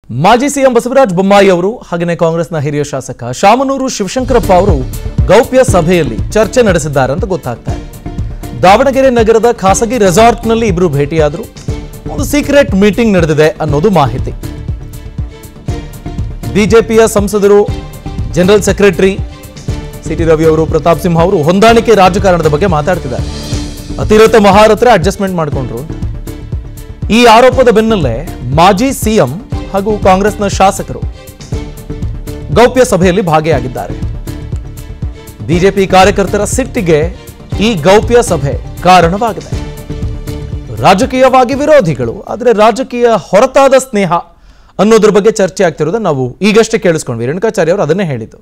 ಮಾಜಿ ಸಿಎಂ ಬಸವರಾಜ ಬೊಮ್ಮಾಯಿ ಅವರು ಹಾಗೆಯೇ ಕಾಂಗ್ರೆಸ್ನ ಹಿರಿಯ ಶಾಸಕ ಶಾಮನೂರು ಶಿವಶಂಕರಪ್ಪ ಅವರು ಗೌಪ್ಯ ಸಭೆಯಲ್ಲಿ ಚರ್ಚೆ ನಡೆಸಿದ್ದಾರೆ ಅಂತ ಗೊತ್ತಾಗ್ತಾ ಇದೆ ದಾವಣಗೆರೆ ನಗರದ ಖಾಸಗಿ ರೆಸಾರ್ಟ್ನಲ್ಲಿ ಇಬ್ಬರು ಭೇಟಿಯಾದರು ಒಂದು ಸೀಕ್ರೆಟ್ ಮೀಟಿಂಗ್ ನಡೆದಿದೆ ಅನ್ನೋದು ಮಾಹಿತಿ ಬಿಜೆಪಿಯ ಸಂಸದರು ಜನರಲ್ ಸೆಕ್ರೆಟರಿ ಸಿಟಿ ರವಿ ಅವರು ಪ್ರತಾಪ್ ಸಿಂಹ ಅವರು ಹೊಂದಾಣಿಕೆ ರಾಜಕಾರಣದ ಬಗ್ಗೆ ಮಾತಾಡ್ತಿದ್ದಾರೆ ಅತಿರಥ ಮಹಾರಥರ ಅಡ್ಜಸ್ಟ್ಮೆಂಟ್ ಮಾಡಿಕೊಂಡ್ರು ಅಂತ ಈ ಆರೋಪದ ಬೆನ್ನಲ್ಲೇ ಮಾಜಿ ಸಿಎಂ ಹಾಗೂ ಕಾಂಗ್ರೆಸ್ನ ಶಾಸಕರು ಗೌಪ್ಯ ಸಭೆಯಲ್ಲಿ ಭಾಗಿಯಾಗಿದ್ದಾರೆ ಬಿಜೆಪಿ ಕಾರ್ಯಕರ್ತರ ಸಿಟ್ಟಿಗೆ ಈ ಗೌಪ್ಯ ಸಭೆ ಕಾರಣವಾಗಿದೆ ರಾಜಕೀಯವಾಗಿ ವಿರೋಧಿಗಳು ಆದರೆ ರಾಜಕೀಯ ಹೊರತಾದ ಸ್ನೇಹ ಅನ್ನೋದ್ರ ಬಗ್ಗೆ ಚರ್ಚೆ ಆಗ್ತಿರೋದನ್ನ ನಾವು ಈಗಷ್ಟೇ ಕೇಳಿಸ್ಕೊಂಡ್ವಿ ರೇಣುಕಾಚಾರ್ಯ ಅವರು ಅದನ್ನೇ ಹೇಳಿದ್ದು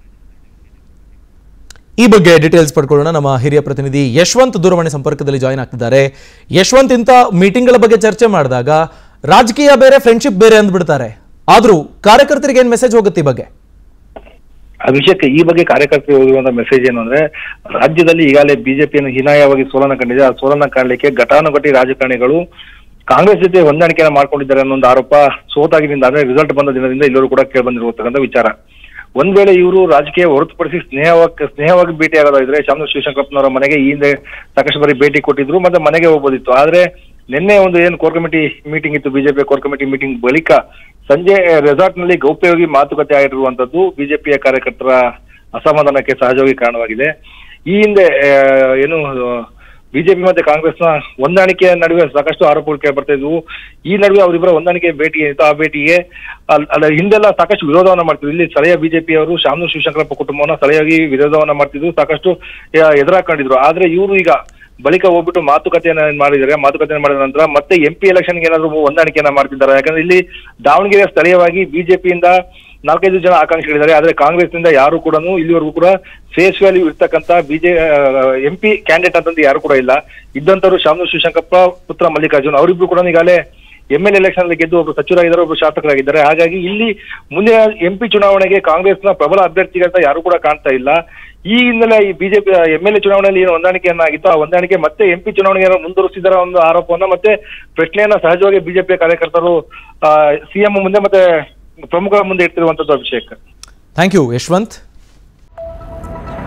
ಈ ಬಗ್ಗೆ ಡೀಟೇಲ್ಸ್ ಪಡ್ಕೊಳ್ಳೋಣ ನಮ್ಮ ಹಿರಿಯ ಪ್ರತಿನಿಧಿ ಯಶವಂತ್ ದೂರವಾಣಿ ಸಂಪರ್ಕದಲ್ಲಿ ಜಾಯಿನ್ ಆಗ್ತಿದ್ದಾರೆ ಯಶವಂತ್ ಇಂಥ ಮೀಟಿಂಗ್ಗಳ ಬಗ್ಗೆ ಚರ್ಚೆ ಮಾಡಿದಾಗ ರಾಜಕೀಯ ಬೇರೆ ಫ್ರೆಂಡ್ಶಿಪ್ ಬೇರೆ ಅಂದ್ಬಿಡ್ತಾರೆ ಆದ್ರೂ ಕಾರ್ಯಕರ್ತರಿಗೆ ಏನ್ ಮೆಸೇಜ್ ಹೋಗುತ್ತೆ ಈ ಬಗ್ಗೆ ಅಭಿಷೇಕ್ ಈ ಬಗ್ಗೆ ಕಾರ್ಯಕರ್ತರಿಗೆ ಹೋಗಿರುವಂತ ಮೆಸೇಜ್ ಏನು ಅಂದ್ರೆ ರಾಜ್ಯದಲ್ಲಿ ಈಗಾಗಲೇ ಬಿಜೆಪಿಯನ್ನು ಹೀನಾಯವಾಗಿ ಸೋಲನ ಕಂಡಿದೆ ಆ ಸೋಲನ ಕಾಣಲಿಕ್ಕೆ ಘಟಾನುಘಟಿ ರಾಜಕಾರಣಿಗಳು ಕಾಂಗ್ರೆಸ್ ಜೊತೆ ಹೊಂದಾಣಿಕೆಯನ್ನು ಮಾಡ್ಕೊಂಡಿದ್ದಾರೆ ಅನ್ನೋ ಒಂದು ಆರೋಪ ಸೋತಾಗಿನಿಂದ ಅಂದ್ರೆ ರಿಸಲ್ಟ್ ಬಂದ ದಿನದಿಂದ ಎಲ್ಲರೂ ಕೂಡ ಕೇಳಿ ಬಂದಿರತಕ್ಕಂಥ ವಿಚಾರ ಒಂದ್ ವೇಳೆ ಇವರು ರಾಜಕೀಯ ಹೊರತುಪಡಿಸಿ ಸ್ನೇಹವಾಗಿ ಸ್ನೇಹವಾಗಿ ಭೇಟಿ ಆಗೋದಾದ್ರೆ ಶಾಮನೂರು ಶಿವಶಂಕರಪ್ಪನವರ ಮನೆಗೆ ಈ ಹಿಂದೆ ಸಾಕಷ್ಟು ಬಾರಿ ಭೇಟಿ ಕೊಟ್ಟಿದ್ರು ಮತ್ತೆ ಮನೆಗೆ ಹೋಗ್ಬೋದಿತ್ತು ಆದ್ರೆ ನಿನ್ನೆ ಒಂದು ಏನು ಕೋರ್ ಕಮಿಟಿ ಮೀಟಿಂಗ್ ಇತ್ತು ಬಿಜೆಪಿ ಕೋರ್ ಕಮಿಟಿ ಮೀಟಿಂಗ್ ಬಳಿಕ ಸಂಜೆ ರೆಸಾರ್ಟ್ ನಲ್ಲಿ ಗೌಪ್ಯವಾಗಿ ಮಾತುಕತೆ ಆಗಿರುವಂತದ್ದು ಬಿಜೆಪಿಯ ಕಾರ್ಯಕರ್ತರ ಅಸಮಾಧಾನಕ್ಕೆ ಸಹಜವಾಗಿ ಕಾರಣವಾಗಿದೆ ಈ ಹಿಂದೆ ಆ, ಏನು ಬಿಜೆಪಿ ಮತ್ತೆ ಕಾಂಗ್ರೆಸ್ನ ಹೊಂದಾಣಿಕೆಯ ನಡುವೆ ಸಾಕಷ್ಟು ಆರೋಪಗಳು ಕೇಳಿ ಬರ್ತಾ ಇದ್ವು ಈ ನಡುವೆ ಅವರಿಬ್ಬರ ಹೊಂದಾಣಿಕೆ ಭೇಟಿ ಏನಿತ್ತು ಆ ಭೇಟಿಗೆ ಅಲ್- ಅಲ್ಲ ಹಿಂದೆಲ್ಲ ಸಾಕಷ್ಟು ವಿರೋಧವನ್ನ ಮಾಡ್ತಿದ್ರು ಇಲ್ಲಿ ಸ್ಥಳೀಯ ಬಿಜೆಪಿ ಅವರು ಶಾಮನೂರು ಶಿವಶಂಕರಪ್ಪ ಕುಟುಂಬವನ್ನ ಸ್ಥಳೀಯವಾಗಿ ವಿರೋಧವನ್ನ ಮಾಡ್ತಿದ್ರು ಸಾಕಷ್ಟು ಆ, ಎದುರಾಕೊಂಡಿದ್ರು ಆದ್ರೆ ಇವರು ಈಗ ಬಳಿಕ ಹೋಗ್ಬಿಟ್ಟು ಮಾತುಕತೆಯನ್ನ ಮಾಡಿದ್ದಾರೆ ಮಾತುಕತೆಯನ್ನ ಮಾಡಿದ ನಂತರ ಮತ್ತೆ ಎಂ ಪಿ ಎಲೆಕ್ಷನ್ ಏನಾದ್ರು ಹೊಂದಾಣಿಕೆಯನ್ನ ಮಾಡ್ತಿದ್ದಾರೆ ಯಾಕಂದ್ರೆ ಇಲ್ಲಿ ದಾವಣಗೆರೆ ಸ್ಥಳೀಯವಾಗಿ ಬಿಜೆಪಿಯಿಂದ ನಾಲ್ಕೈದು ಜನ ಆಕಾಂಕ್ಷಿಗಳಿದ್ದಾರೆ ಆದ್ರೆ ಕಾಂಗ್ರೆಸ್ನಿಂದ ಯಾರು ಕೂಡ ಇಲ್ಲಿವರೆಗೂ ಕೂಡ ಫೇಸ್ ವ್ಯಾಲ್ಯೂ ಇರ್ತಕ್ಕಂತ ಬಿಜೆ ಎಂ ಪಿ ಕ್ಯಾಂಡಿಡೇಟ್ ಅಂತಂದು ಯಾರು ಕೂಡ ಇಲ್ಲ ಇದ್ದಂತವ್ರು ಶಾಮನೂರು ಶಿವಶಂಕರಪ್ಪ ಪುತ್ರ ಮಲ್ಲಿಕಾರ್ಜುನ್ ಅವರಿಬ್ರು ಕೂಡ ಈಗಾಗಲೇ ಎಂ ಎಲ್ ಎಲೆಕ್ಷನ್ ಅಲ್ಲಿ ಗೆದ್ದು ಒಬ್ರು ಸಚಿವರಾಗಿದ್ದಾರೆ ಒಬ್ರು ಶಾಸಕರಾಗಿದ್ದಾರೆ ಹಾಗಾಗಿ ಇಲ್ಲಿ ಮುಂದಿನ ಎಂ ಪಿ ಚುನಾವಣೆಗೆ ಕಾಂಗ್ರೆಸ್ನ ಪ್ರಬಲ ಅಭ್ಯರ್ಥಿಗಳಂತ ಯಾರು ಕೂಡ ಕಾಣ್ತಾ ಇಲ್ಲ ಈ ಹಿನ್ನೆಲೆ ಈ ಬಿಜೆಪಿ ಎಂ ಎಲ್ ಎ ಚುನಾವಣೆಯಲ್ಲಿ ಏನು ಹೊಂದಾಣಿಕೆಯನ್ನ ಆಗಿತ್ತು ಆ ಹೊಂದಾಣಿಕೆ ಮತ್ತೆ ಎಂ ಪಿ ಚುನಾವಣೆಗೆ ಮುಂದುವರಿಸಿದರ ಒಂದು ಆರೋಪವನ್ನ ಮತ್ತೆ ಪ್ರಶ್ನೆಯನ್ನ ಸಹಜವಾಗಿ ಬಿಜೆಪಿಯ ಕಾರ್ಯಕರ್ತರು ಸಿಎಂ ಮುಂದೆ ಮತ್ತೆ ಪ್ರಮುಖರ ಮುಂದೆ ಇಡ್ತಿರುವಂತದ್ದು Abhishek thank you Yashwant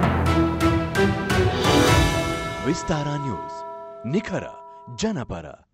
Vistara news ನಿಖರ ಜನಪರ